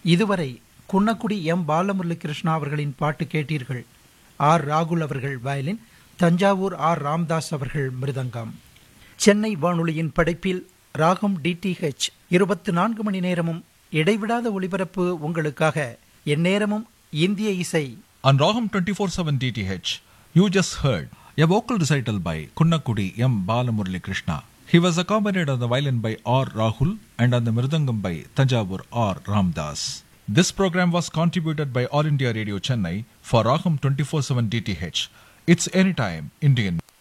இதுவரை குன்னக்குடி எம் பாலமுரளி கிருஷ்ணா அவர்களின் பாட்டு கேட்டீர்கள் ஆர் ராகுல் அவர்கள் வயலின் தஞ்சாவூர் ஆர் ராம்தாஸ் அவர்கள் மிருதங்கம் சென்னை வானொலியின் படைப்பில் ராகம் டிடிஹெச் இருபத்தி நான்கு மணி நேரமும் இடைவிடாத ஒளிபரப்பு உங்களுக்காக எந்நேரமும் இந்திய இசை On Raham 24/7 DTH, you just heard a vocal recital by Kunnakudi M. Balamurali Krishna. He was accompanied on the violin by R. Rahul and on the mridangam by Tanjavur R. Ramdas. This program was contributed by All India Radio Chennai for Raham 24/7 DTH. It's anytime Indian.